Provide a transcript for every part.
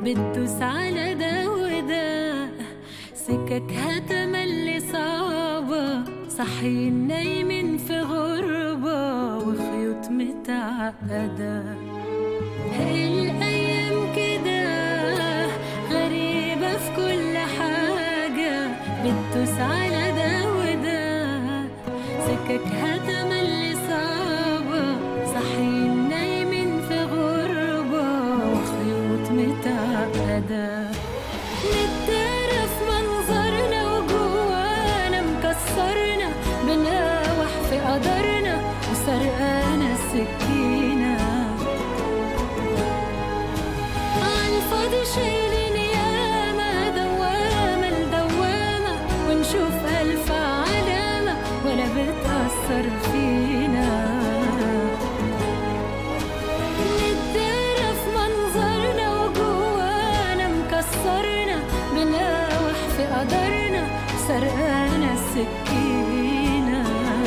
بتدوس على ده وده سككها تملي صعبة صاحيين نايمين في غربة وخيوط متعقدة الأيام كده غريبة في كل حاجة بتدوس على ده وده سككها تملي صعبة صاحيين نايمين في غربة وخيوط متعقدة نتعرف منظرنا وجوانا مكسرنا بنقاوح في قدرنا وسرقانا السكينة عالفاضي شايلين ياما دوامة لدوامة ونشوف ألف علامة ولا بتأثر فينا نتعرف منظرنا وجوانا مكسرنا بنقاوح في قدرنا سرقانا السكينة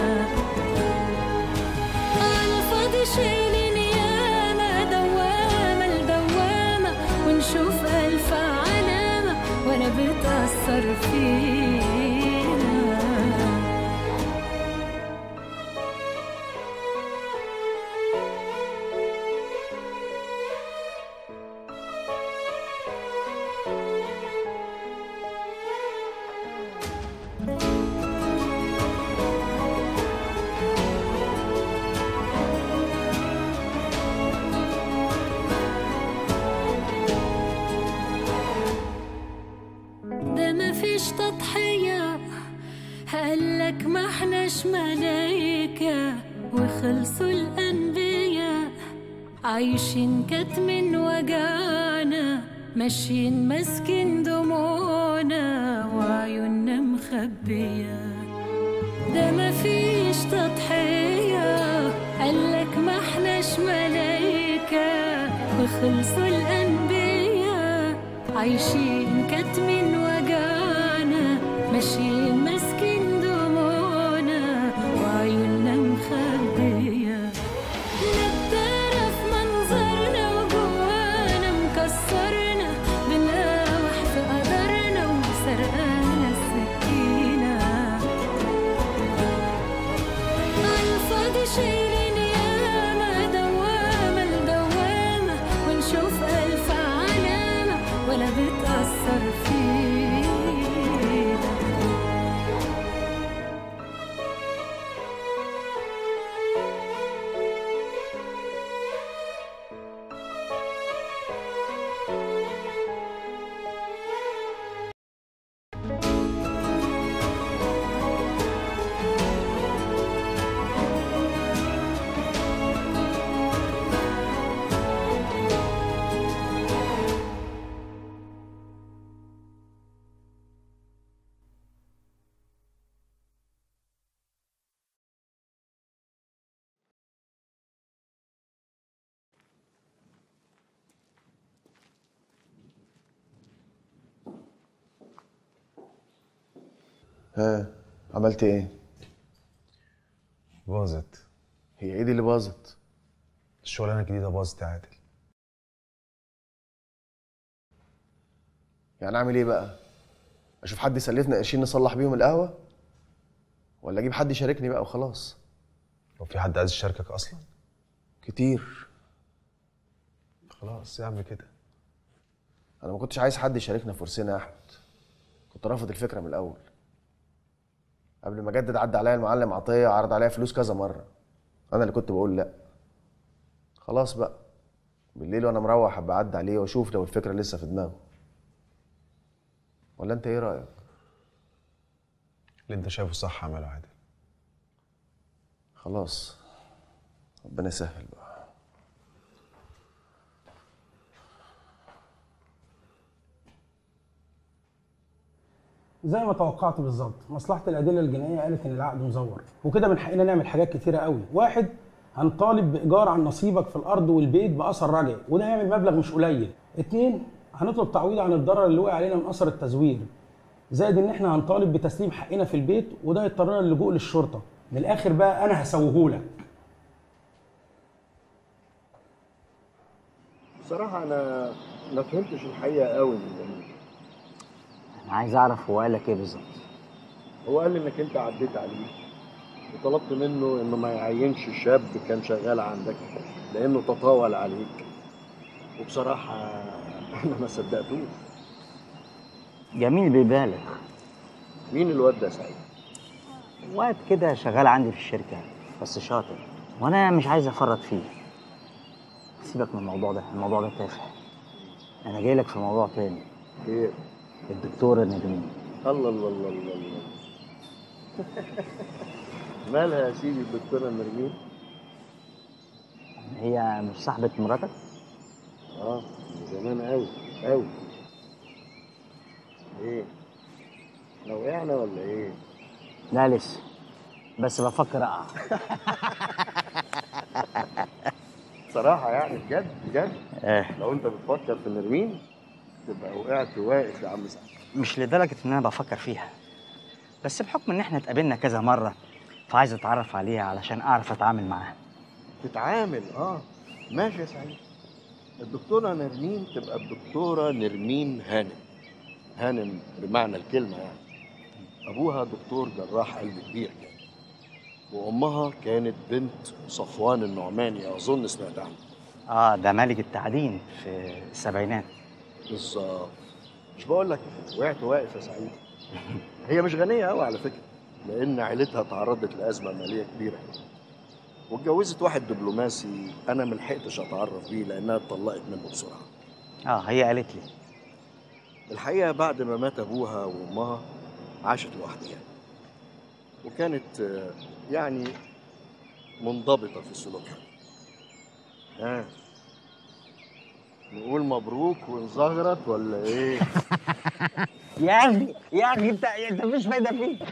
على فاضي شايلين ياما دوامة لدوامة ونشوف ألف علامة ولا بتأثر فينا ده مفيش تضحية قالك ما احناش ملايكة وخلصوا الأنبياء عايشين كتم وجعنا ماشيين ماسكين دموعنا وعيوننا مخبية ده مفيش تضحية قالك ما احناش ملايكة وخلصوا الأنبياء عايشين كتم وجعنا ماشيين ماسكين دموعنا وعيوننا مخبية نتعرف منظرنا وجوانا مكسرنا بنقاوح في قدرنا وسرقانا السكينة عالفاضي شايلين ياما دوامة لدوامة ونشوف ألف علامة ولا بتأثر فينا ها عملت ايه؟ باظت هي ايه دي اللي باظت؟ الشغلانه الجديده باظت يا عادل يعني اعمل ايه بقى؟ اشوف حد يسلفنا قرشين نصلح بيهم القهوه؟ ولا اجيب حد يشاركني بقى وخلاص؟ لو في حد عايز يشاركك اصلا كتير خلاص اعمل كده انا ما كنتش عايز حد يشاركنا في ورثنا يا احمد كنت رافض الفكره من الاول قبل ما اجدد عدى عليا المعلم عطيه عرض عليا فلوس كذا مره انا اللي كنت بقول لا خلاص بقى بالليل وانا مروح ابقى اعدي عليه واشوف لو الفكره لسه في دماغه ولا انت ايه رايك اللي انت شايفه صح اعمله عادل خلاص ربنا يسهل بقى زي ما توقعت بالظبط مصلحه الادله الجنائيه قالت ان العقد مزور وكده من حقنا نعمل حاجات كتيره قوي واحد هنطالب بايجار عن نصيبك في الارض والبيت باثر رجعي وده هيعمل مبلغ مش قليل اتنين هنطلب تعويض عن الضرر اللي وقع علينا من اثر التزوير زائد ان احنا هنطالب بتسليم حقنا في البيت وده هيضطرنا للجوء للشرطه من الاخر بقى انا هسويهولك بصراحة أنا ما فهمتش الحقيقه قوي من جميل انا عايز اعرف هو قال لك ايه بالظبط هو قال لي انك انت عديت عليه وطلبت منه انه ما يعينش شاب كان شغال عندك لانه تطاول عليك وبصراحه انا ما صدقتوش جميل بيبالغ مين الواد ده يا سعيد وقت كده شغال عندي في الشركه بس شاطر وانا مش عايز افرط فيه سيبك من الموضوع ده الموضوع ده تافه انا جاي لك في موضوع تاني ايه الدكتوره نجمين الله الله الله الله الله مالها يا سيدي الدكتوره نرمين هي مش صاحبه مراتك اه من زمان قوي قوي ايه احنا وقعنا ولا ايه لا لسه بس بفكر اقع صراحه يعني بجد بجد آه. لو انت بتفكر في نرمين تبقى وقعت واقف يا عم سعد مش لدرجه ان انا بفكر فيها بس بحكم ان احنا اتقابلنا كذا مره فعايز اتعرف عليها علشان اعرف اتعامل معاها تتعامل اه ماشي يا سعيد الدكتوره نرمين تبقى الدكتوره نرمين هانم هانم بمعنى الكلمه يعني ابوها دكتور جراح قلب كبير كان وامها كانت بنت صفوان النعماني اظن سمعت عنه اه ده ملك التعدين في السبعينات بالظبط مش بقول لك وقعت واقف يا سعيد هي مش غنيه قوي على فكره لان عيلتها تعرضت لازمه ماليه كبيره واتجوزت واحد دبلوماسي انا ما لحقتش اتعرف بيه لانها اتطلقت منه بسرعه اه هي قالت لي الحقيقه بعد ما مات ابوها وامها عاشت لوحدها وكانت آه، يعني منضبطه في سلوكها ها نقول مبروك ونزغرط ولا ايه يا اخي يا اخي انت انت مفيش فايده فيك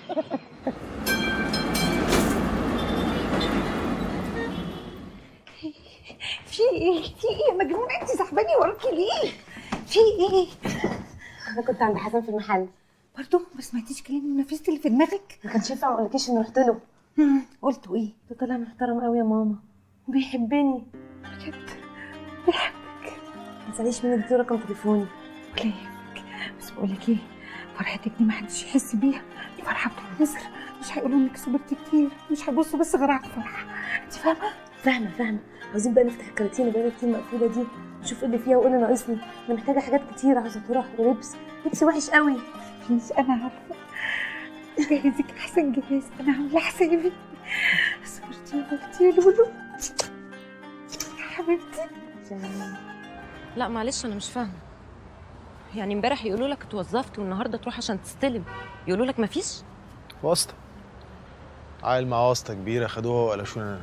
في ايه في ايه يا مجنونه انت سحباني وراكي ليه في ايه انا كنت عند حسن في المحل برضه ما سمعتيش كلام منافستي اللي في دماغك ما كانش ينفع ما اقولكيش اني رحت له مم، قلتوا ايه ده طلع محترم قوي يا ماما وبيحبني بجد بيحبك ما تساليش مين اديته رقم تليفوني ولا يهمك بس بقول لك ايه فرحتك دي ما حدش يحس بيها دي فرحه بتتنسر مش هيقولوا انك صبرتي كتير مش هيبصوا بس غير على الفرحه انت فاهمه فاهمه فاهمه عاوزين بقى نفتح الكراتين اللي بقالها كتير مقفوله دي نشوف ايه اللي فيها وايه اللي ناقصني انا محتاجه حاجات كتير عاوزه طرح ولبس لبسي وحش قوي مش انا عارفه جهزك احسن جهاز انا عامله حسابي صبرتي يا بنتي يا لولو يا حبيبتي لا معلش انا مش فاهمه يعني امبارح يقولوا لك اتوظفت والنهارده تروح عشان تستلم يقولوا لك مفيش واسطة عيل مع واسطة كبيرة خدوها وقلشوني انا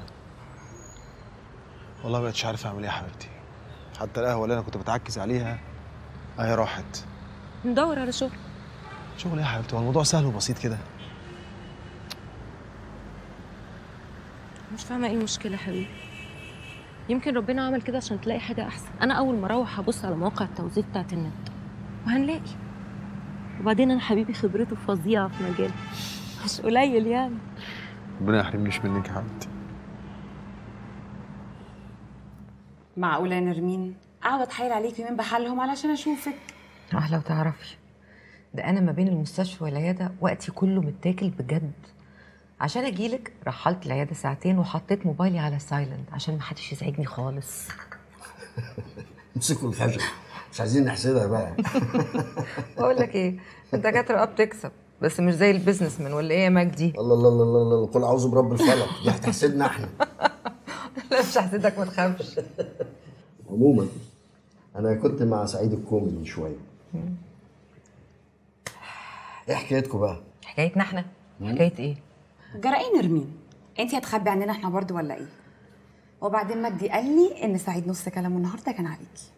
والله مبقتش عارف اعمل ايه يا حبيبتي حتى القهوة اللي انا كنت بتعكز عليها اهي راحت ندور على شغل شغل ايه يا حبيبتي هو الموضوع سهل وبسيط كده مش فاهمه ايه المشكله يا حبيبي يمكن ربنا عمل كده عشان تلاقي حاجه احسن انا اول ما اروح هبص على مواقع التوظيف بتاعت النت وهنلاقي وبعدين انا حبيبي خبرته فظيعه في مجاله مش قليل يعني ربنا يحرمنيش منك يا حبيبتي معقولة يا نرمين اقعد اتحايل عليك يومين بحالهم علشان اشوفك اه لو تعرفي ده انا ما بين المستشفى والعياده وقتي كله متاكل بجد عشان اجيلك رحلت العياده ساعتين وحطيت موبايلي على سايلنت عشان ما حدش يزعجني خالص امسكوا الخشب مش عايزين نحسدها بقى بقول لك ايه الدكاتره اه بتكسب بس مش زي البيزنس مان ولا ايه يا مجدي الله الله الله الله الله قول اعوذ برب الفلق دي هتحسدنا احنا لا مش هحسدك ما تخافش عموما انا كنت مع سعيد الكومي من شويه ايه حكايتكم بقى حكايتنا احنا حكايه ايه جرى ايه نرمين انت هتخبي عننا احنا برضو ولا ايه وبعدين مجدي قال لي ان سعيد نص كلامه النهارده كان عليكي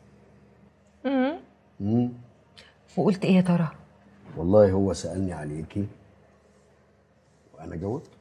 امم وقلت ايه يا ترى والله هو سالني عليكي وانا جاوبت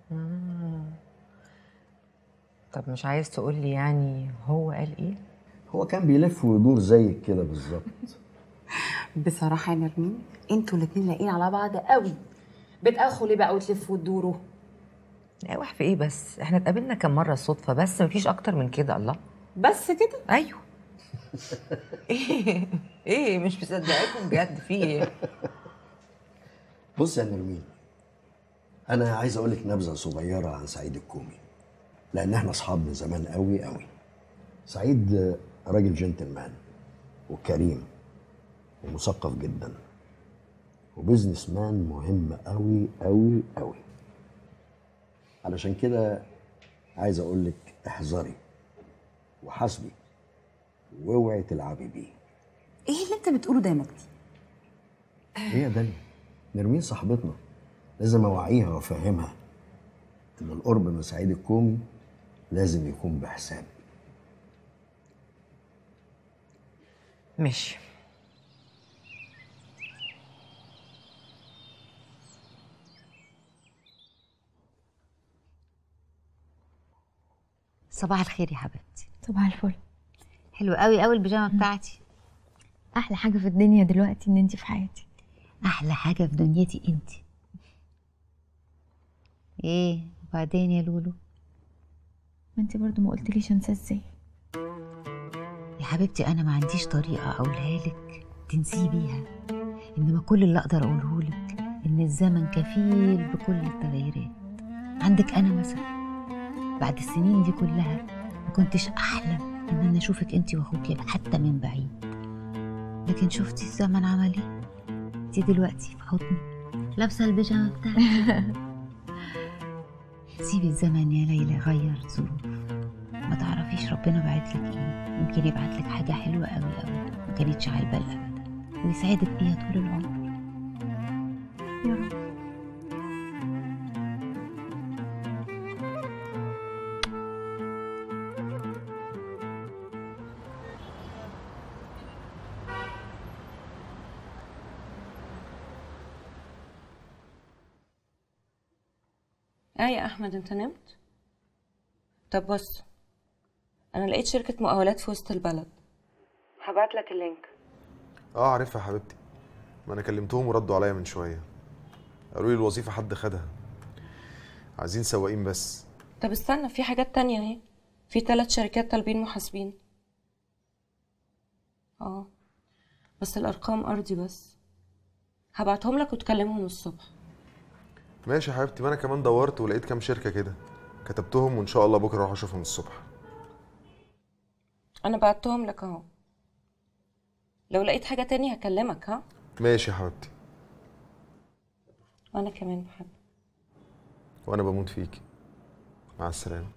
طب مش عايز تقول لي يعني هو قال ايه هو كان بيلف ويدور زيك كده بالظبط بصراحه يا نرمين انتوا الاتنين لاقيين على بعض قوي بتاخوا ليه بقى وتلفوا وتدوروا لا واحد في ايه بس احنا اتقابلنا كم مره صدفه بس مفيش اكتر من كده الله بس كده ايوه ايه ايه مش مصدقاكم بجد في ايه بص يا نرمين انا عايز اقول لك نبذه صغيره عن سعيد الكومي لان احنا اصحاب من زمان قوي قوي سعيد راجل جنتلمان وكريم ومثقف جدا وبزنس مان مهم قوي قوي قوي علشان كده عايز اقول لك احذري وحاسبي واوعي تلعبي بيه ايه اللي انت بتقوله ده يا مجدي ايه يا دنيا نرمين صاحبتنا لازم اوعيها وافهمها ان القرب من سعيد الكومي لازم يكون بحساب ماشي صباح الخير يا حبيبتي صباح الفل حلو قوي قوي البيجامه بتاعتي احلى حاجه في الدنيا دلوقتي ان انت في حياتي احلى حاجه في دنيتي انت ايه وبعدين يا لولو ما انت برضو ما قلتليش انسى ازاي يا حبيبتي انا ما عنديش طريقه اقولها لك تنسيه بيها انما كل اللي اقدر اقوله لك ان الزمن كفيل بكل التغيرات عندك انا مثلا بعد السنين دي كلها ما كنتش احلم ان انا اشوفك انت واخوكي حتى من بعيد لكن شفتي الزمن عمل ايه انت دلوقتي في حضني لابسه البيجامه بتاعتي سيبي الزمن يا ليلى يغير ظروف ما تعرفيش ربنا بعت لك ايه يمكن يبعت لك حاجه حلوه قوي قوي ما كانتش على البال ابدا ويسعدك بيها طول العمر يا رب اه يا احمد انت نمت طب بص انا لقيت شركه مقاولات في وسط البلد هبعت لك اللينك اه عارفها يا حبيبتي ما انا كلمتهم وردوا عليا من شويه قالوا لي الوظيفه حد خدها عايزين سواقين بس طب استنى في حاجات تانية اهي في ثلاث شركات طالبين محاسبين اه بس الارقام ارضي بس هبعتهم لك وتكلمهم الصبح ماشي يا حبيبتي ما انا كمان دورت ولقيت كام شركه كده كتبتهم وان شاء الله بكره اروح اشوفهم الصبح انا بعتهم لك اهو لو لقيت حاجه تانية هكلمك ها ماشي يا حبيبتي وانا كمان بحب وانا بموت فيكي مع السلامه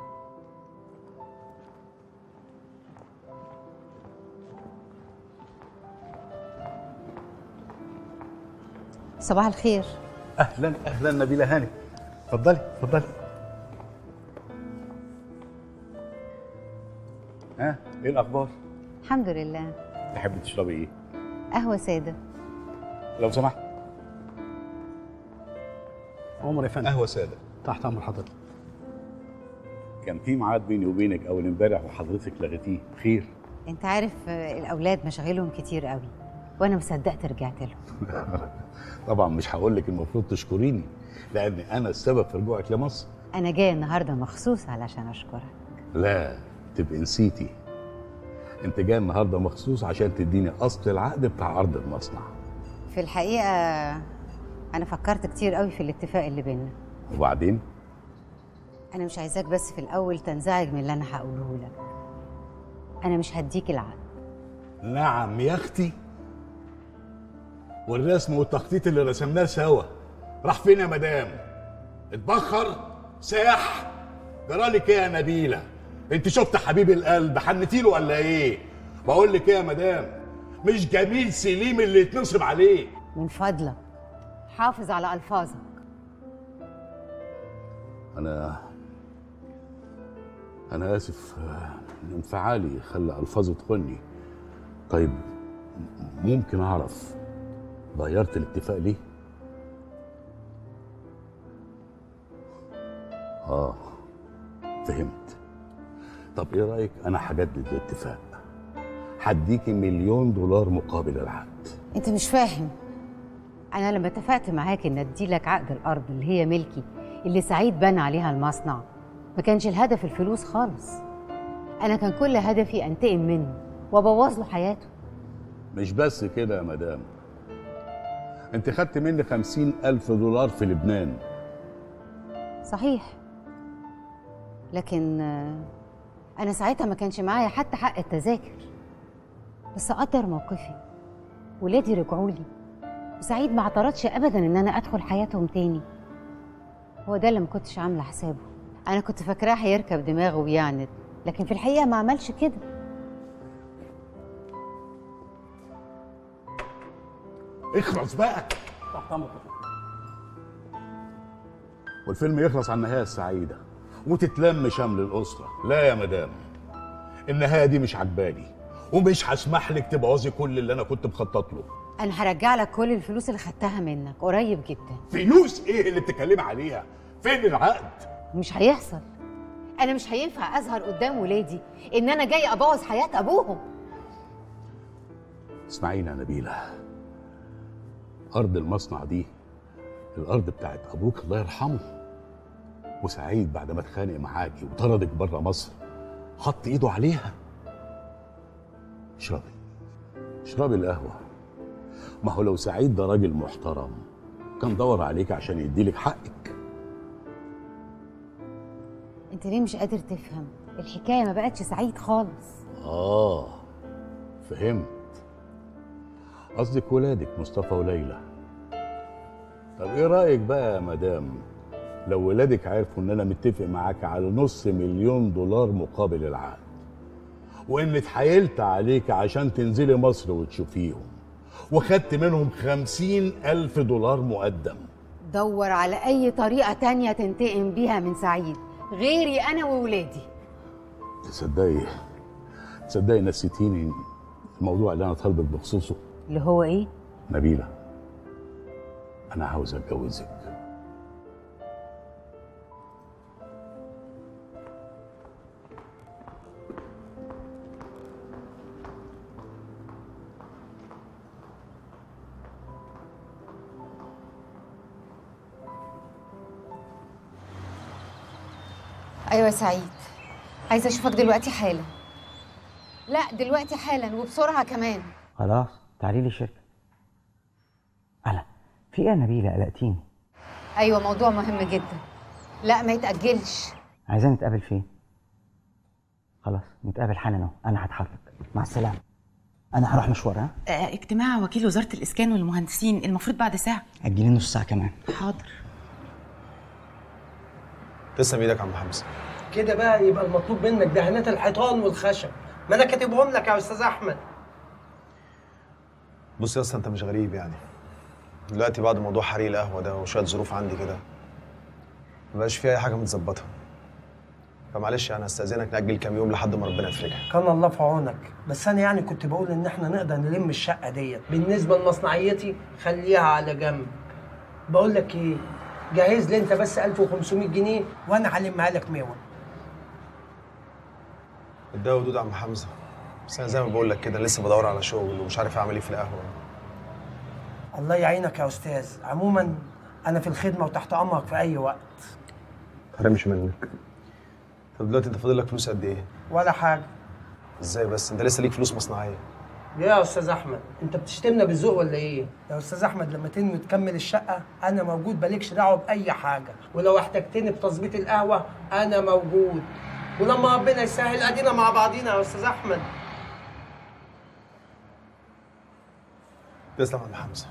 صباح الخير اهلا اهلا نبيله هاني اتفضلي اتفضلي ها ايه الاخبار الحمد لله تحبي تشربي ايه قهوه ساده لو سمحت عمر يا فندم قهوه ساده تحت امر حضرتك كان في ميعاد بيني وبينك اول امبارح وحضرتك لغيتيه خير انت عارف آه، الاولاد مشاغلهم كتير قوي وانا مصدقت رجعت لهم طبعا مش هقول لك المفروض تشكريني لان انا السبب في رجوعك لمصر انا جايه النهارده مخصوص علشان اشكرك لا تبقي نسيتي انت جاي النهارده مخصوص عشان تديني اصل العقد بتاع ارض المصنع في الحقيقه انا فكرت كتير قوي في الاتفاق اللي بينا وبعدين انا مش عايزاك بس في الاول تنزعج من اللي انا هقوله لك انا مش هديك العقد نعم يا اختي والرسم والتخطيط اللي رسمناه سوا راح فين يا مدام اتبخر ساح جرالك ايه يا نبيله انت شفت حبيب القلب حنتيله ولا ايه بقول لك ايه يا مدام مش جميل سليم اللي يتنصب عليه من فضلك حافظ على الفاظك انا انا اسف آه، انفعالي خلى الفاظي تخني طيب م- ممكن اعرف غيرت الاتفاق ليه اه فهمت طب ايه رايك انا هجدد الاتفاق هديكي مليون دولار مقابل العقد انت مش فاهم انا لما اتفقت معاك ان اديلك عقد الارض اللي هي ملكي اللي سعيد بنى عليها المصنع ما كانش الهدف الفلوس خالص انا كان كل هدفي انتقم منه وابوظ له حياته مش بس كده يا مدام انت خدت مني خمسين ألف دولار في لبنان صحيح لكن آه، انا ساعتها ما كانش معايا حتى حق التذاكر بس قدر موقفي ولادي رجعوا لي وسعيد ما اعترضش ابدا ان انا ادخل حياتهم تاني هو ده اللي ما كنتش عامله حسابه انا كنت فاكراه هيركب دماغه ويعند لكن في الحقيقه ما عملش كده اخلص بقى تحت امرك والفيلم يخلص على النهايه السعيده وتتلم شمل الاسره لا يا مدام النهايه دي مش عجباني ومش هسمح لك تبوظي كل اللي انا كنت مخطط له انا هرجع لك كل الفلوس اللي خدتها منك قريب جدا فلوس ايه اللي بتتكلمي عليها فين العقد مش هيحصل انا مش هينفع اظهر قدام ولادي ان انا جاي ابوظ حياه ابوهم اسمعيني يا نبيله ارض المصنع دي الارض بتاعت ابوك الله يرحمه وسعيد بعد ما اتخانق معاكي وطردك بره مصر حط ايده عليها اشربي اشربي القهوه ما هو لو سعيد ده راجل محترم كان دور عليك عشان يديلك حقك انت ليه مش قادر تفهم الحكايه ما بقتش سعيد خالص اه فهمت قصدك ولادك مصطفى وليلى طب ايه رايك بقى يا مدام لو ولادك عرفوا ان انا متفق معاك على نص مليون دولار مقابل العقد وان اتحايلت عليك عشان تنزلي مصر وتشوفيهم وخدت منهم خمسين ألف دولار مقدم دور على اي طريقه تانية تنتقم بيها من سعيد غيري انا وولادي تصدقي تصدقي نسيتيني الموضوع اللي انا طالبك بخصوصه اللي هو ايه نبيلة أنا عاوز أتجوزك ايوه يا سعيد عايزه اشوفك دلوقتي حالا لا دلوقتي حالا وبسرعه كمان خلاص تعالي لي الشركه انا في ايه يا نبيله قلقتيني ايوه موضوع مهم جدا لا ما يتاجلش عايزين نتقابل فين خلاص نتقابل حالا اهو انا هتحرك مع السلامه انا هروح مشوار ها آه، اجتماع وكيل وزارة الإسكان والمهندسين المفروض بعد ساعة هتجيلي نص ساعه كمان حاضر تسلم ايدك يا عم حمزه كده بقى يبقى المطلوب منك دهانات الحيطان والخشب ما انا كاتبهم لك يا استاذ احمد بص يا اسطى انت مش غريب يعني دلوقتي بعد موضوع حريق القهوه ده وشويه ظروف عندي كده مبقاش في اي حاجه متظبطه فمعلش انا استاذنك ناجل كام يوم لحد ما ربنا يفرجها كان الله في عونك بس انا يعني كنت بقول ان احنا نقدر نلم الشقه ديت بالنسبه لمصنعيتي خليها على جنب بقول لك ايه جهز لي انت بس 1500 جنيه وانا هلمها لك ميوه اديها ودود يا عم حمزه بس انا زي ما بقول لك كده لسه بدور على شغل ومش عارف اعمل ايه في القهوه الله يعينك يا استاذ عموما انا في الخدمه وتحت امرك في اي وقت حرمش منك طب دلوقتي انت فاضل لك فلوس قد ايه؟ ولا حاجه ازاي بس انت لسه ليك فلوس مصنعيه ليه يا استاذ احمد انت بتشتمنا بالذوق ولا ايه يا استاذ احمد لما تنوي تكمل الشقه انا موجود مالكش دعوه باي حاجه ولو احتجتني بتظبيط القهوه انا موجود ولما ربنا يسهل ادينا مع بعضينا يا استاذ احمد تسلم يا عم حمزه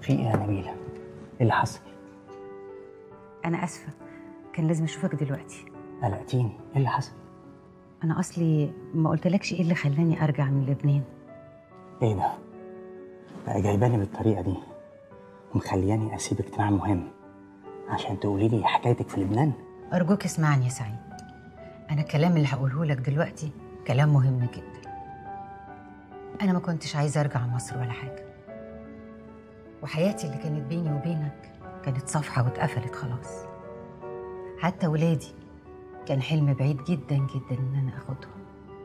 في ايه يا نبيله؟ ايه اللي حصل؟ انا اسفه كان لازم اشوفك دلوقتي قلقتيني ايه اللي حصل؟ انا اصلي ما قلتلكش ايه اللي خلاني ارجع من لبنان ايه ده؟ بقى جايباني بالطريقه دي ومخلياني اسيب اجتماع مهم عشان تقولي لي حكايتك في لبنان ارجوك اسمعني يا سعيد انا الكلام اللي هقوله لك دلوقتي كلام مهم جدا انا ما كنتش عايزه ارجع مصر ولا حاجه وحياتي اللي كانت بيني وبينك كانت صفحه واتقفلت خلاص حتى ولادي كان حلم بعيد جدا جدا ان انا اخدهم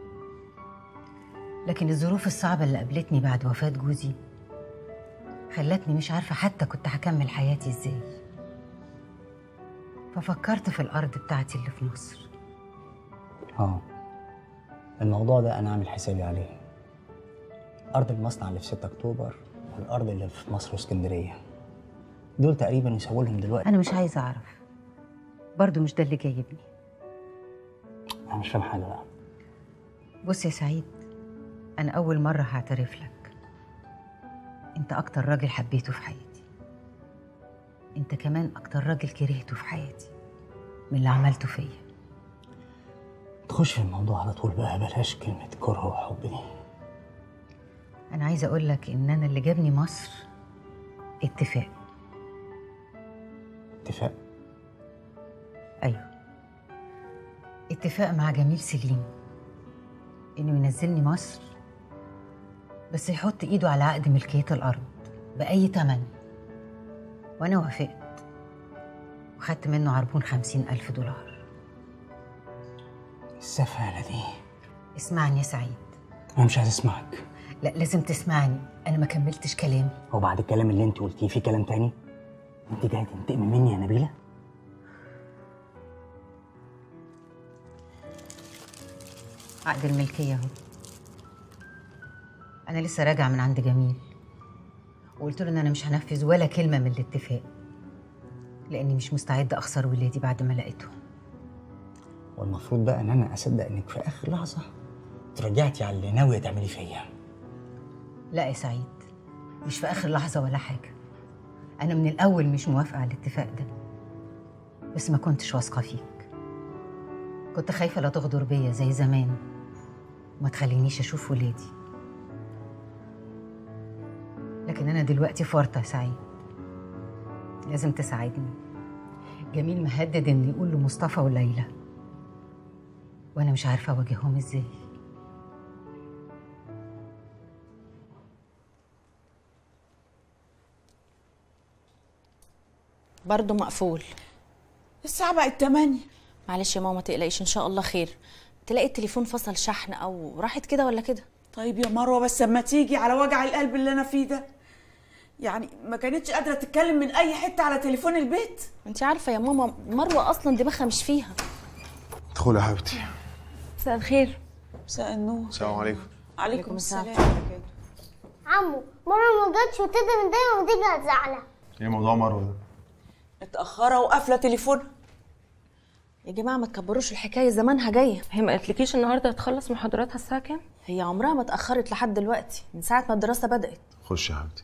لكن الظروف الصعبه اللي قابلتني بعد وفاه جوزي خلتني مش عارفه حتى كنت هكمل حياتي ازاي ففكرت في الارض بتاعتي اللي في مصر اه الموضوع ده انا عامل حسابي عليه ارض المصنع اللي في 6 اكتوبر والارض اللي في مصر واسكندريه دول تقريبا يسووا لهم دلوقتي انا مش عايزه اعرف برضو مش ده اللي جايبني انا مش فاهم حاجه بقى بص يا سعيد انا اول مره هعترف لك انت اكتر راجل حبيته في حياتي انت كمان اكتر راجل كرهته في حياتي من اللي عملته فيا تخش في الموضوع على طول بقى بلاش كلمه كره وحب دي انا عايزه اقول لك ان انا اللي جابني مصر اتفاق اتفاق ايوه اتفاق مع جميل سليم انه ينزلني مصر بس يحط ايده على عقد ملكيه الارض باي تمن وانا وافقت وخدت منه عربون خمسين الف دولار السفاله دي اسمعني يا سعيد انا مش عايز اسمعك لا لازم تسمعني انا ما كملتش كلامي هو بعد الكلام اللي انت قلتيه في كلام تاني انت جايه تنتقمي مني يا نبيله عقد الملكية اهو أنا لسه راجعة من عند جميل وقلت له إن أنا مش هنفذ ولا كلمة من الاتفاق لأني مش مستعدة أخسر ولادي بعد ما لقيتهم والمفروض بقى ان انا اصدق انك في اخر لحظه ترجعتي على اللي ناويه تعملي فيا لا يا سعيد مش في آخر لحظة ولا حاجة أنا من الأول مش موافقة على الاتفاق ده بس ما كنتش واثقة فيك كنت خايفة لا تغدر بيا زي زمان وما تخلينيش أشوف ولادي لكن أنا دلوقتي في ورطة يا سعيد لازم تساعدني جميل مهدد إن يقول لمصطفى وليلى وأنا مش عارفة أواجههم إزاي برضه مقفول الساعة بقت 8 معلش يا ماما تقلقيش ان شاء الله خير تلاقي التليفون فصل شحن او راحت كده ولا كده طيب يا مروة بس اما تيجي على وجع القلب اللي انا فيه ده يعني ما كانتش قادرة تتكلم من أي حتة على تليفون البيت انت عارفه يا ماما مروه اصلا دماغها مش فيها ادخلي يا حبيبتي مساء الخير مساء النور السلام عليكم عليكم السلام عمو مرة ما جاتش وتقدر دايما وتيجي هتزعلها ايه موضوع مروه ده؟ متأخرة وقافلة تليفونها يا جماعه ما تكبروش الحكايه زمانها جايه هي ما قالتلكيش النهارده هتخلص محاضراتها الساعه كام هي عمرها ما اتاخرت لحد دلوقتي من ساعه ما الدراسه بدات خش يا حبيبتي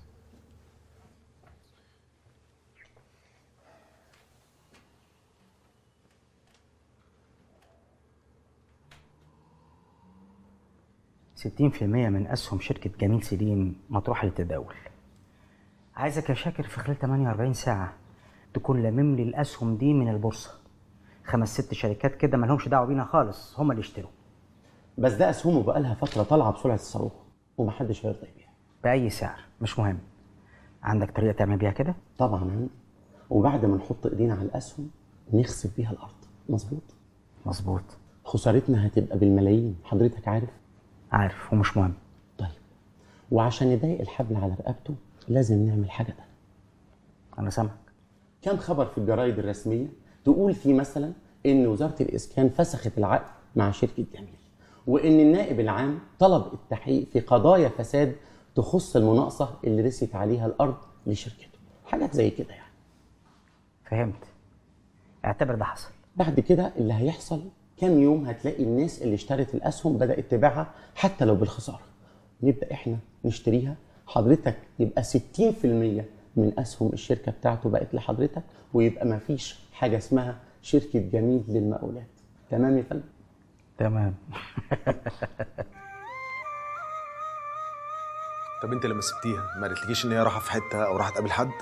ستين في المية من أسهم شركة جميل سليم مطروحة للتداول عايزك يا شاكر في خلال 48 ساعة تكون لامم لي الأسهم دي من البورصة خمس ست شركات كده مالهمش دعوة بينا خالص هم اللي يشتروا بس ده اسهمه بقالها فتره طالعه بسرعه الصاروخ ومحدش هيرضى بيها بأي سعر مش مهم عندك طريقة تعمل بيها كده؟ طبعا عندي وبعد ما نحط ايدينا على الاسهم نخسف بيها الارض مظبوط مظبوط خسارتنا هتبقى بالملايين حضرتك عارف عارف ومش مهم وعشان نضايق الحبل على رقبته لازم نعمل حاجه تانية انا سامعك كم خبر في الجرايد الرسميه تقول فيه مثلا ان وزاره الاسكان فسخت العقد مع شركه جميل وان النائب العام طلب التحقيق في قضايا فساد تخص المناقصه اللي رست عليها الارض لشركته حاجات زي كده يعني فهمت اعتبر ده حصل بعد كده اللي هيحصل كام يوم هتلاقي الناس اللي اشترت الاسهم بدات تبيعها حتى لو بالخساره نبدا احنا نشتريها حضرتك يبقى 60% من اسهم الشركه بتاعته بقت لحضرتك ويبقى ما فيش حاجه اسمها شركه جميل للمقاولات تمام يا فندم تمام طب انت لما سبتيها ما قالتلكيش ان هي رايحه في حته او رايحه تقابل حد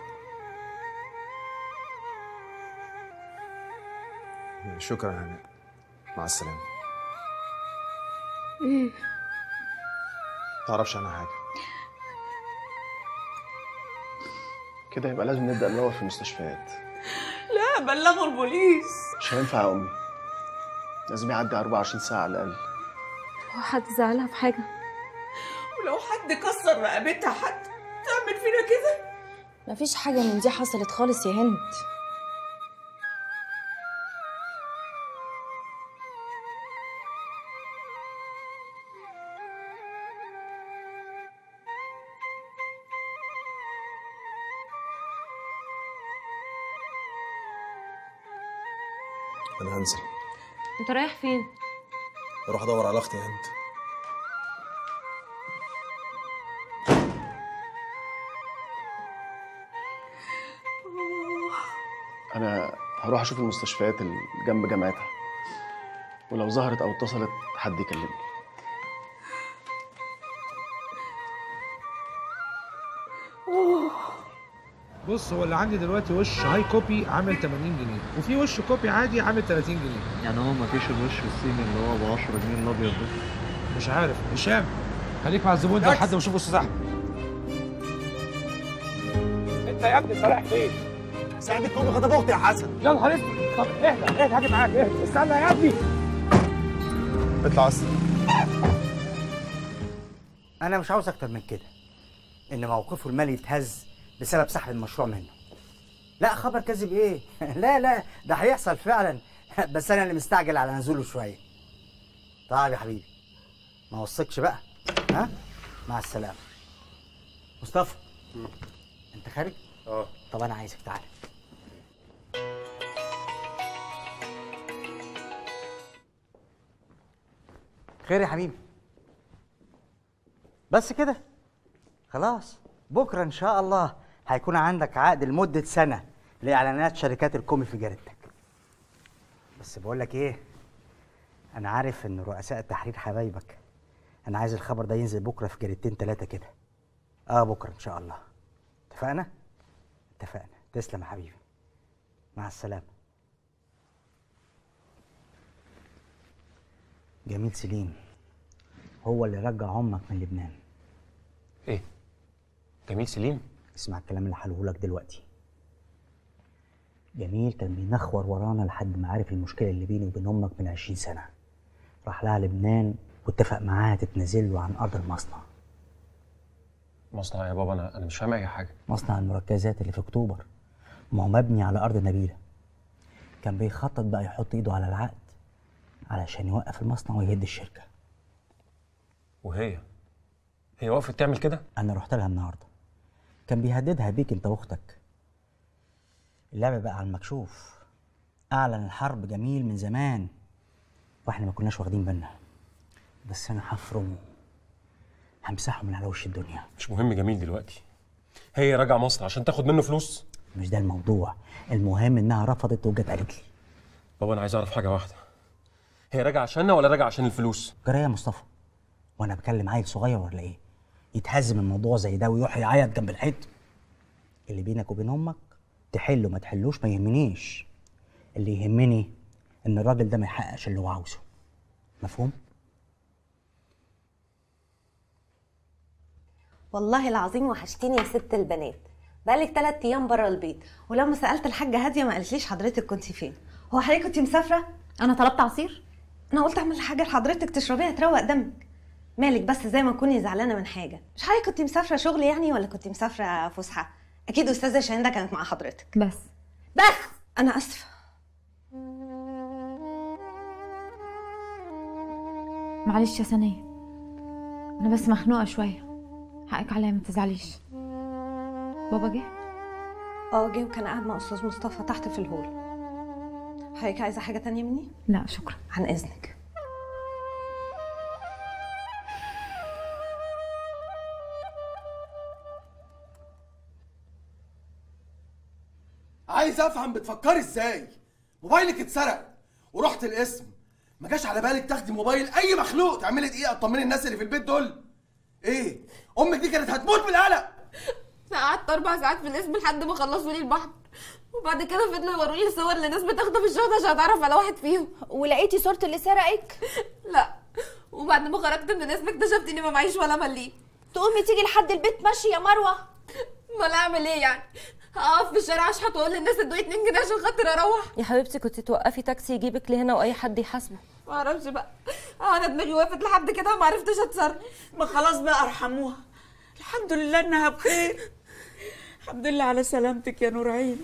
شكرا يا هناء مع السلامه ايه تعرفش عنها حاجه كده يبقى لازم نبدا ندور في المستشفيات لا بلغوا البوليس مش هينفع يا امي لازم يعدي 24 ساعه على الاقل هو حد زعلها في حاجه ولو حد كسر رقبتها حد تعمل فينا كده مفيش حاجه من دي حصلت خالص يا هند انا هنزل انت رايح فين اروح ادور على اختي هند انا هروح اشوف المستشفيات اللي جنب جامعتها ولو ظهرت او اتصلت حد يكلمني بص هو اللي عندي دلوقتي وش هاي كوبي عامل 80 جنيه وفي وش كوبي عادي عامل 30 جنيه يعني هو مفيش الوش الصيني اللي هو ب 10 جنيه الابيض ده مش عارف هشام خليك مع الزبون ده لحد ما اشوف استاذ احمد انت يا ابني انت رايح فين؟ سعد الكومي خطب اختي يا حسن يا نهار اسود طب اهدى اهدى هاجي معاك اهدى استنى يا ابني اطلع اصلا انا مش عاوز اكتر من كده ان موقفه المالي يتهز بسبب سحب المشروع منه لا خبر كذب ايه لا لا ده هيحصل فعلا بس انا اللي مستعجل على نزوله شويه طيب يا حبيبي ما وثقش بقى ها مع السلامه مصطفى انت خارج اه طب انا عايزك تعالى خير يا حبيبي بس كده خلاص بكره ان شاء الله هيكون عندك عقد لمده سنه لاعلانات شركات الكومي في جريدتك بس بقول لك ايه انا عارف ان رؤساء التحرير حبايبك انا عايز الخبر ده ينزل بكره في جريدتين ثلاثه كده اه بكره ان شاء الله اتفقنا اتفقنا تسلم يا حبيبي مع السلامه جميل سليم هو اللي رجع امك من لبنان ايه جميل سليم اسمع الكلام اللي هقوله لك دلوقتي جميل كان بينخور ورانا لحد ما عرف المشكله اللي بيني وبين امك من 20 سنه راح لها لبنان واتفق معاها تتنازل له عن ارض المصنع مصنع يا بابا انا انا مش فاهم اي حاجه مصنع المركزات اللي في اكتوبر ما هو مبني على ارض نبيله كان بيخطط بقى يحط ايده على العقد علشان يوقف المصنع ويهد الشركه وهي هي وقفت تعمل كده انا رحت لها النهارده كان بيهددها بيك انت واختك اللعبه بقى على المكشوف اعلن الحرب جميل من زمان واحنا ما كناش واخدين بالنا بس انا هفرمه همسحه من على وش الدنيا مش مهم جميل دلوقتي هي راجعه مصر عشان تاخد منه فلوس مش ده الموضوع المهم انها رفضت وجت قالت لي بابا انا عايز اعرف حاجه واحده هي راجعه عشاننا ولا راجعه عشان الفلوس جرى يا مصطفى وانا بكلم عيل صغير ولا ايه يتهز من موضوع زي ده ويروح يعيط جنب الحيط اللي بينك وبين امك تحله ما تحلوش ما يهمنيش اللي يهمني ان الراجل ده ما يحققش اللي هو عاوزه مفهوم والله العظيم وحشتيني يا ست البنات بقالك ثلاث ايام بره البيت ولما سالت الحاجه هاديه ما قالتليش حضرتك كنت فين هو حضرتك كنت مسافره انا طلبت عصير انا قلت اعمل حاجه لحضرتك تشربيها تروق دمك مالك بس زي ما تكوني زعلانه من حاجه مش حضرتك كنت مسافره شغل يعني ولا كنت مسافره فسحه اكيد استاذه شاهنده كانت مع حضرتك بس بس انا اسفه معلش يا سنية أنا بس مخنوقة شوية حقك عليا ما تزعليش بابا جه اه جه وكان قاعد مع استاذ مصطفى تحت في الهول حضرتك عايزه حاجه تانية مني لا شكرا عن اذنك عايز افهم بتفكري ازاي موبايلك اتسرق ورحت القسم ما جاش على بالك تاخدي موبايل اي مخلوق تعملي دقيقه تطمني الناس اللي في البيت دول ايه امك دي كانت هتموت من القلق قعدت اربع ساعات في القسم لحد ما خلصوا لي البحر وبعد كده فضلوا يوروا لي صور لناس بتاخده في الشهر عشان اتعرف على واحد فيهم ولقيتي صورة اللي سرقك لا وبعد ما خرجت من القسم اكتشفت اني ما معيش ولا مليم تقومي تيجي لحد البيت ماشي يا مروه امال اعمل ايه يعني اقف في الشارع اشحت واقول للناس ادوني 2 جنيه عشان خاطر اروح يا حبيبتي كنت توقفي تاكسي يجيبك لهنا واي حد يحاسبه ما اعرفش بقى انا دماغي وقفت لحد كده وما عرفتش اتصرف ما خلاص بقى ارحموها الحمد لله انها بخير الحمد لله على سلامتك يا نور عين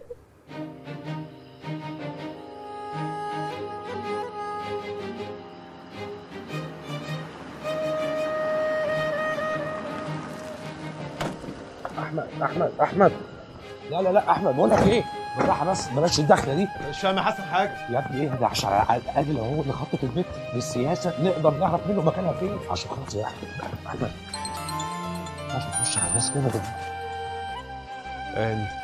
احمد احمد احمد لا لا لا احمد بقول لك ايه بالراحه بس بلاش الدخله دي مش فاهم يا حسن حاجه يا ابني اهدى عشان على الاقل لو هو اللي خطط البيت بالسياسه نقدر نعرف منه مكانها فين عشان خلاص يا احمد احمد ماشي تخش على الناس كده ده انت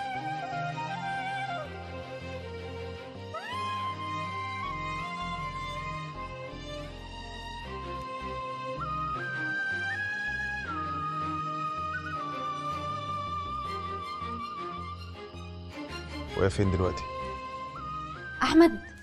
وهي فين دلوقتي؟ احمد